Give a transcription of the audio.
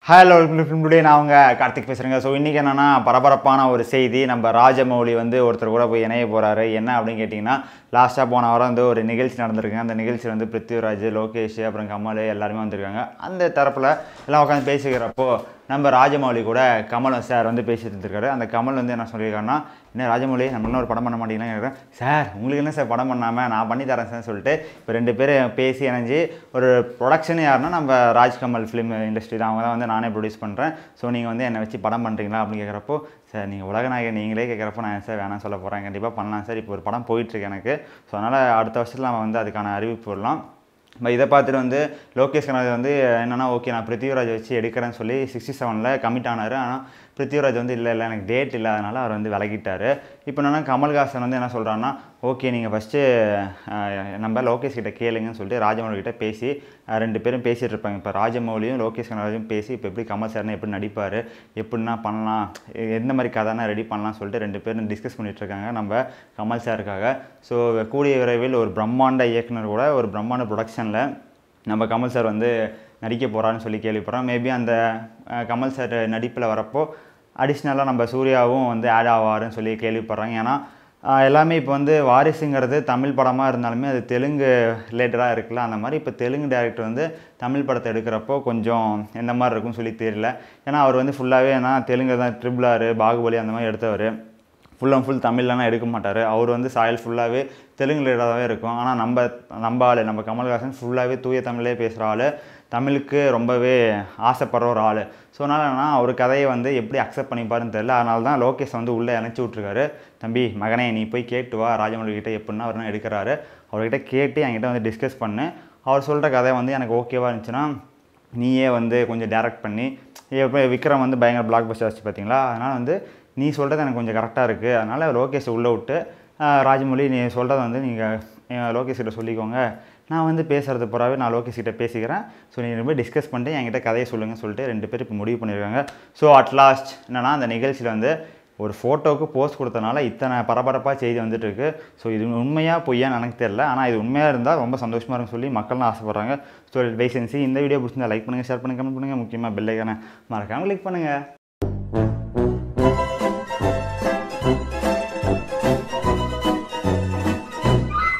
hello today நான் அவங்க கார்த்திக் பேசுகிறேங்க ஸோ இன்றைக்கி என்னென்னா பரபரப்பான ஒரு செய்தி நம்ம ராஜமௌலி வந்து ஒருத்தர் கூட போய் இணைய போகிறாரு என்ன அப்படின்னு கேட்டிங்கன்னா லாஸ்ட்டாக போன வாரம் வந்து ஒரு நிகழ்ச்சி நடந்திருக்குங்க அந்த நிகழ்ச்சி வந்து பிருத்விராஜ் லோகேஷ் அப்புறம் கமல் எல்லாருமே வந்திருக்காங்க அந்த தரப்பில் எல்லாம் உட்காந்து பேசிக்கிறப்போ நம்ம ராஜமௌலி கூட கமல் சார் வந்து பேசிட்டு இருந்திருக்காரு அந்த கமல் வந்து என்ன சொல்லியிருக்காருன்னா என்ன ராஜமௌலி நம்ம இன்னும் ஒரு படம் பண்ண மாட்டீங்களா கேட்குறேன் சார் உங்களுக்கு என்ன சார் படம் பண்ணாமல் நான் பண்ணி தரேன் சார் சொல்லிட்டு இப்போ ரெண்டு பேரும் பேசி இணைஞ்சு ஒரு ப்ரொடக்ஷன் யாருன்னா நம்ம ராஜ்கமல் ஃபிலிம் இண்டஸ்ட்ரி தான் அவங்க தான் வந்து நானே ப்ரொடியூஸ் பண்ணுறேன் ஸோ நீங்கள் வந்து என்னை வச்சு படம் பண்ணுறீங்களா அப்படின்னு கேட்குறப்போ சார் நீங்கள் உலகநாயகன் நீங்களே கேட்குறப்போ நான் சார் வேணாம் சொல்ல போகிறேன் கண்டிப்பாக பண்ணலாம் சார் இப்போ ஒரு படம் போயிட்டுருக்கு எனக்கு ஸோ அதனால் அடுத்த வருஷத்தில் நம்ம வந்து அதுக்கான அறிவிப்பு விடலாம் நம்ம இதை பார்த்துட்டு வந்து லோகேஷ் கனகராஜ் வந்து என்னென்னா ஓகே நான் பிருத்திவிராஜ் வச்சு எடுக்கிறேன்னு சொல்லி சிக்ஸ்டி செவனில் கமிட் ஆனார் ஆனால் பிருத்திவிராஜ் வந்து இல்லை இல்லை எனக்கு டேட் இல்லை அதனால் அவர் வந்து விலகிட்டார் இப்போ என்னென்னா கமல்ஹாசன் வந்து என்ன சொல்கிறாருன்னா ஓகே நீங்கள் ஃபஸ்ட்டு நம்ம லோகேஷ் கிட்ட கேளுங்கன்னு சொல்லிட்டு ராஜமௌலி கிட்ட பேசி அஹ், ரெண்டு பேரும் பேசிகிட்டு இருப்பாங்க இப்போ ராஜமௌலியும் லோகேஷ் கனகராஜும் பேசி இப்போ எப்படி கமல் சார்னு எப்படி நடிப்பார் எப்படின்னா பண்ணலாம் எ- எந்த மாதிரி கதைனா ரெடி பண்ணலாம் சொல்லிட்டு ரெண்டு பேரும் டிஸ்கஸ் பண்ணிட்டு இருக்காங்க நம்ம கமல் சாருக்காக ஸோ கூடிய விரைவில் ஒரு பிரம்மாண்ட இயக்குனர் கூட ஒரு பிரம்மாண்ட ப்ரொடக்ஷனில் நம்ம கமல் சார் வந்து நடிக்க போகிறான்னு சொல்லி கேள்விப்படுறோம் மேபி அந்த அஹ், கமல் சார் நடிப்பில் வரப்போ அடிஷ்னலாக நம்ம சூர்யாவும் வந்து ஆட் ஆவாருன்னு சொல்லி கேள்விப்படுறாங்க ஏன்னா ஆஹ் எல்லாமே இப்போ வந்து வாரிசுங்கிறது தமிழ் படமாக இருந்தாலுமே அது தெலுங்கு ரிலேட்டடாக இருக்குல்ல அந்த மாதிரி இப்போ தெலுங்கு டேரக்டர் வந்து தமிழ் படத்தை எடுக்கிறப்போ கொஞ்சம் எந்த மாதிரி இருக்கும்னு சொல்லி தெரியல ஏன்னா அவர் வந்து ஃபுல்லாகவே ஏன்னா தெலுங்கு தான் ட்ரிபிள் ஆர் பாகுபலி அந்த மாதிரி எடுத்தவர் ஃபுல் அண்ட் ஃபுல் தமிழ்லலாம் எடுக்க மாட்டார் அவர் வந்து சாயல் ஃபுல்லாகவே தெலுங்கு ரிலேட்டடாகவே இருக்கும் ஆனால் நம்ம நம்ம ஆள் நம்ம கமல்ஹாசன் ஃபுல்லாகவே தூய தமிழ்லே பேசுகிற ஆள் தமிழுக்கு ரொம்பவே ஆசைப்படுற ஒரு ஆள் ஸோ அதனால் என்னன்னா அவர் கதையை வந்து எப்படி அக்செப்ட் பண்ணிப்பாருன்னு தெரியல அதனால தான் லோகேஷ் வந்து உள்ளே இணைச்சி விட்ருக்காரு தம்பி மகனே நீ போய் கேட்டு வா ராஜமௌழி கிட்ட எப்படின்னா அவர் எடுக்கிறாரு அவர்கிட்ட கேட்டு என்கிட்ட வந்து டிஸ்கஸ் பண்ணு அவர் சொல்கிற கதை வந்து எனக்கு ஓகேவாக இருந்துச்சுன்னா நீயே வந்து கொஞ்சம் டேரக்ட் பண்ணி இப்போ விக்ரம் வந்து பயங்கர பிளாக் பஸ்டர் ஆச்சு பார்த்தீங்களா அதனால் வந்து நீ சொல்கிறது எனக்கு கொஞ்சம் கரெக்டாக இருக்குது அதனால் லோகேஷ் உள்ளே விட்டு ஆஹ், ராஜமௌழி நீ சொல்கிறத வந்து நீங்கள் லோகேஷ் கிட்ட சொல்லிக்கோங்க நான் வந்து பேசுகிறது பூராவே நான் லோகேஷ் கிட்ட பேசிக்கிறேன் ஸோ நீங்கள் போய் டிஸ்கஸ் பண்ணிட்டு என்கிட்ட கதையை சொல்லுங்கள் சொல்லிட்டு ரெண்டு பேரும் இப்போ முடிவு பண்ணியிருக்காங்க ஸோ அட் லாஸ்ட் என்னன்னா அந்த நிகழ்ச்சியில் வந்து ஒரு ஃபோட்டோவுக்கு போஸ்ட் கொடுத்தனால இத்தனை பரபரப்பாக செய்தி வந்துட்டு இருக்கு ஸோ இது உண்மையாக பொய்யான்னு எனக்கு தெரியல ஆனால் இது உண்மையாக இருந்தால் ரொம்ப சந்தோஷமாக இருக்கும்னு சொல்லி மக்கள்லாம் ஆசைப்படுறாங்க ஸோ வைசன்சி இந்த வீடியோ பிடிச்சிருந்தா லைக் பண்ணுங்கள் ஷேர் பண்ணுங்கள் கமெண்ட் பண்ணுங்கள் முக்கியமாக பெல்லைக்கான மறக்காமல் கிளிக் பண்ணுங்கள்